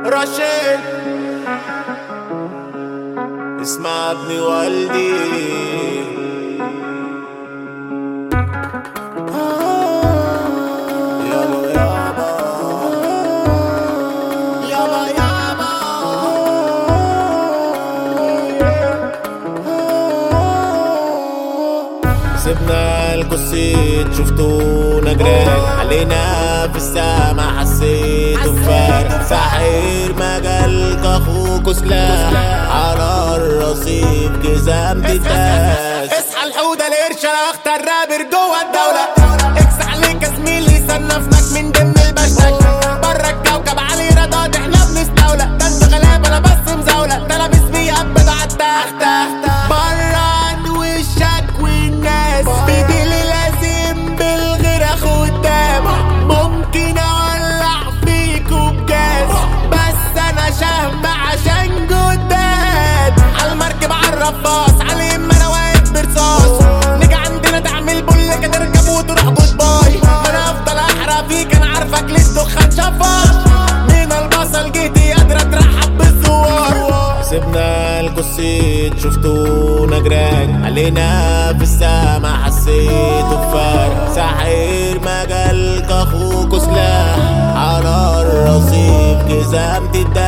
رشيد اسمع ابني والدي يابا يابا يابا يابا سيبنا الكسيت شفتونا جراج علينا في السما حسيتوا بفرق ساحر مجالك اخوك سلاح على الرصيف جزام تتاس اصحى الحوده القرش انا اختار رابر جوه الدوله اكس عليك يا زميلي صنفناك من ضمن البشتك بره الكوكب علي رضاد احنا بنستولى ده انت غلاب انا بس مزاوله ده لابس فيها بضع تحت بره عن وشك والناس بديلي لازم بالغير اخد دام ممكن اولع فيكوا بجاز بس انا شهم عشان جداد عالمركب عالرفاص علي ما انا واقف برصاص نيجي عندنا تعمل بول كده تركب وتروح جود باي ما انا افضل احرق فيك انا عارفك ليه الدخان شفاف من البصل جيتي قادرة ترحب بالزوار سيبنا الكسيت شفتونا جراج علينا في السما حسيتوا بفرق ساحر مجالك اخوك سلاح على الرصيف جزام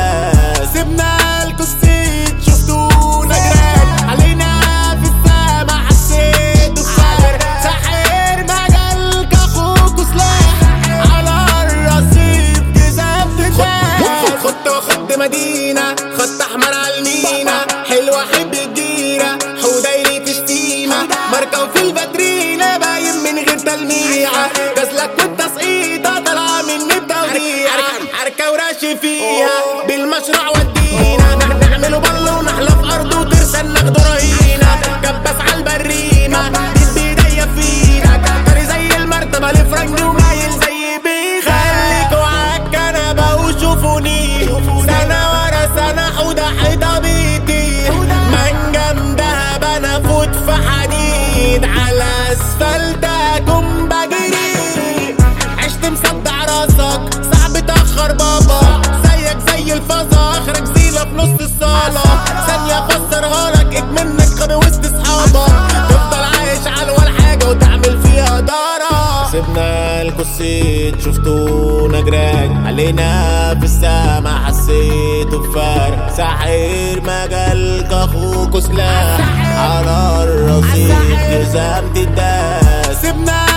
تداس سيبنا الكسيت شفتونا جراج علينا في السما حسيتوا بفرق ساحر مجالك اخوك سلاح على الرصيف جزام تداس خد خد مدينة خط احمر على المينا حلوة حب الجيرة حودايري تشتيمة ماركة وفي الفاترينا باين من غير تلميعة غزلك والتسقيطة طالعة مني بتوقيعة حركة وراشي فيها بالمشروع ودينا نح- نعمله بل ونحلف أرض وترسل ناخده رهينة كبس على البريمة بيد بإيديا فينا طري زي المرتبة لفرنج ومايل زي بيخ خليكوا عالكنبة وشوفوني سنة ورا سنة حودة حيطة بيتي منجم دهب أنا فوت في حديد على أسفلتكم بجري عشت مصدع راسك صعب تأخر بابا زيك زي الفازة آخرك زينة في نص الصالة ثانية أفسرها لك إيد منك غبي وسط صحابك تفضل عايش على ولا حاجة وتعمل فيها دارة سيبنا الكسيت شفتونا جراج علينا في السما حسيتوا بفرق ساحر مجالك اخوك سلاح على الرصيف جزام تداس سيبنا